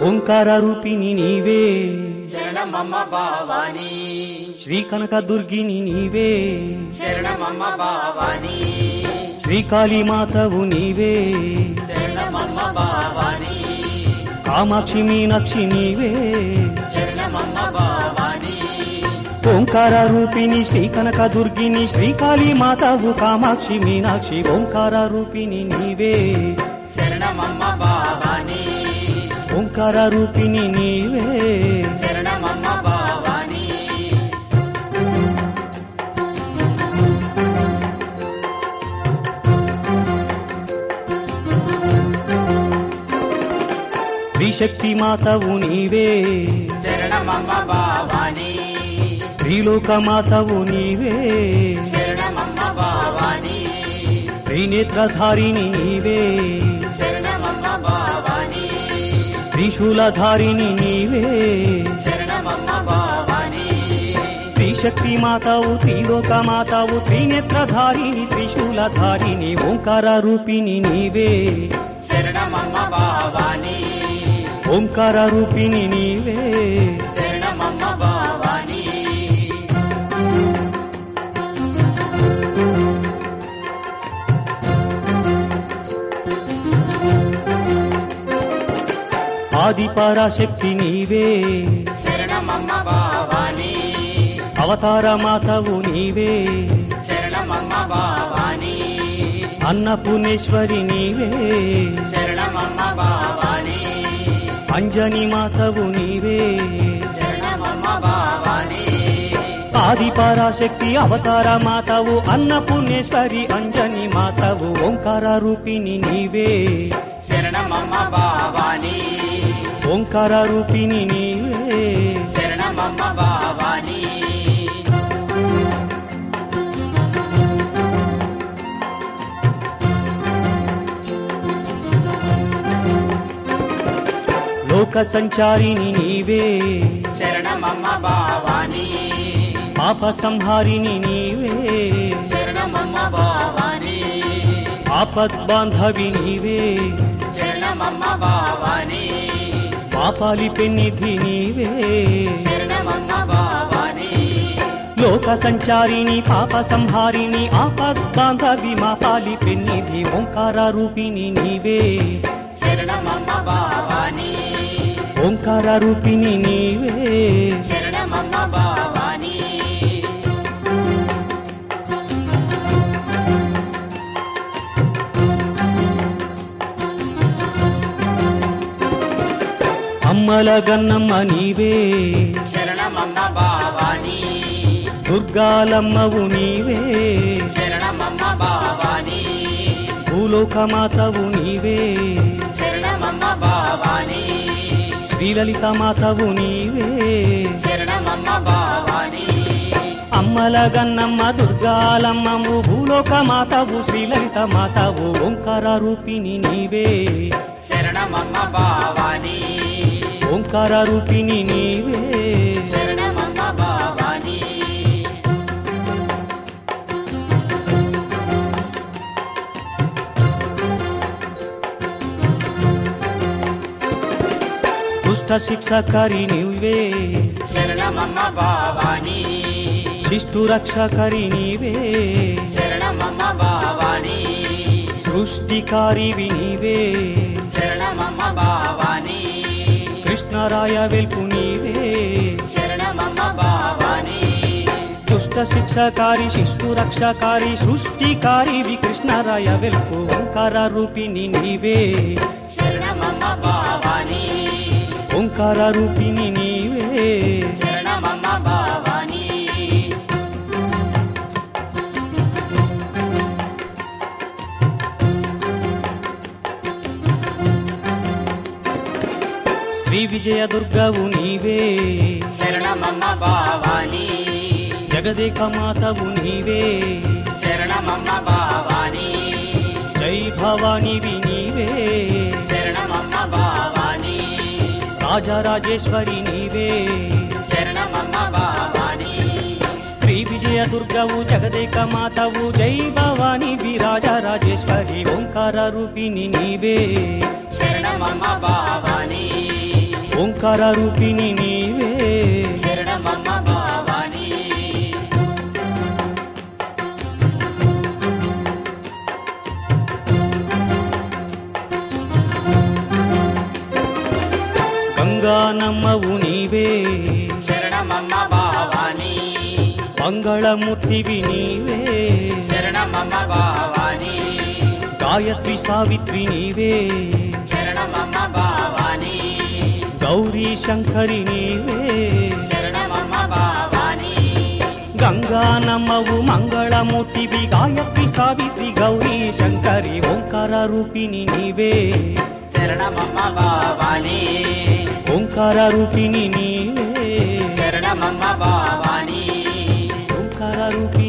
ఓంకార రూపిణి నీవే శరణమమ్మ భావాని శ్రీ కనక దుర్గిని నీవే శరణమమ్మ భావాని శ్రీకాళీ మాతవు నీవే శరణమమ్మ భావాని కామాక్షి మీనాక్షి నీవే శరణమమ్మ భావాని ఓంకార రూపిణి శ్రీ కనక దుర్గిని శ్రీకాళీ మాతవు కామాక్షి మీనాక్షి ఓంకార రూపిణి నీవే శరణమమ్మ భావాని ఓంకార రూపిణి నీవే శరణమమ్మ భావాని త్రిశక్తి మాతవు నీవే శరణమమ్మ భావాని త్రిలోక మాతవు నీవే శరణమమ్మ భావాని త్రినేత్రధారిణి నీవే శరణమమ్మ భావాని త్రిశూలధారిణి నీవే శరణమమ్మ భావాని త్రిశక్తి మాతావు త్రిలోక మాతావు త్రినేత్రధారిణి త్రిశూలధారిణి ఓంకార రూపిణి నీవే శరణమమ్మ భావాని ఓంకార రూపిణి నీవే శరణమమ్మ భావాని ఆది పరాశక్తి నీవే శరణమమ్మ భావాని అవతార మాతవు నీవే శరణమమ్మ భావాని అన్నపూర్ణేశ్వరి నీవే శరణమమ్మ భావాని అంజని మాతవు నీవే శరణమమ్మ భావాని ఆది పరాశక్తి అవతార మాతవు అన్నపూర్ణేశ్వరి అంజని మాతవు ఓంకార రూపిణి నీవే శరణమమ్మ భావాని ఓంకార రూపిణి నీవే శరణమమ్మ భావాని లోక సంచారిణి నీవే శరణమమ్మ భావాని పాప సంహారిణి నీవే శరణమమ్మ భావాని ఆపద్ బాంధవి నీవే శరణమమ్మ భావాని పాపాలి పెన్నిధి నీవే శరణమమ్మ భావాని లోక సంచారిణి పాప సంహారిణి ఆపద్ బాంధవి మాపాలి పెన్నిధి ఓంకార రూపిణి నీవే శరణమమ్మ భావాని ఓంకార రూపిణి నీవే శరణమమ్మ భావాని అమ్మల గన్నమ్మ నీవే శరణమమ్మ భావాని దుర్గాలమ్మవు నీవే శరణమమ్మ భావాని భూలోక మాతవు నీవే శరణమమ్మ భావాని శ్రీలలిత మాతవు నీవే శరణమమ్మ భావాని అమ్మల గన్నమ్మ దుర్గాలమ్మము భూలోక మాతవు శ్రీలలిత మాతవు ఓంకార రూపిణి నీవే శరణమమ్మ భావాని ఓంకార రూపిణి నీవే శరణమమ్మ భావాని దుష్ట శిక్షకరి నీవే శరణమమ్మ భావాని శిష్టు రక్షకరి నీవే శరణమమ్మ భావాని సృష్టికారివి నీవే శరణమమ్మ భావాని కృష్ణరాయ వెల్పు నీవే శరణమమ్మ భావాని దుష్ట శిక్షకారి శిష్టు రక్షకారి సృష్టికారివి కృష్ణరాయ వెల్పు ఓంకార రూపిణి నీవే శరణమమ్మ భావాని ఓంకార రూపిణి నీవే శరణమమ్మ భావాని శ్రీ విజయ దుర్గవు నీవే శరణమమ్మ భావాని జగదేక మాతవు నీవే శరణమమ్మ భావాని జై భవానివి నీవే శరణమమ్మ భావాని రాజరాజేశ్వరి నీవే శరణమమ్మ భావాని శ్రీ విజయ దుర్గవు జగదేక మాతవు జై భవాని విరాజరాజేశ్వరి ఓంకార రూపిణి నీవే శరణమమ్మ భావాని ఓంకార రూపిణి నీవే శరణమమ్మ భవాని గంగానమ్మవు నీవే శరణమమ్మ భవాని మంగళమూర్తివి నీవే శరణమమ్మ భవాని గాయత్రి సావిత్రి నీవే శరణమమ్మ భవాని గౌరీ శంకరి నీవే శరణమమ్మ భవాని గంగానమ్మవు మంగళమూర్తివి గాయత్రి సావిత్రి గౌరీ శంకరి ఓంకార రూపిణి నీవే శరణమమ్మ భవాని ఓంకార రూపిణి నీవే శరణమమ్మ భవాని ఓంకార రూపిణి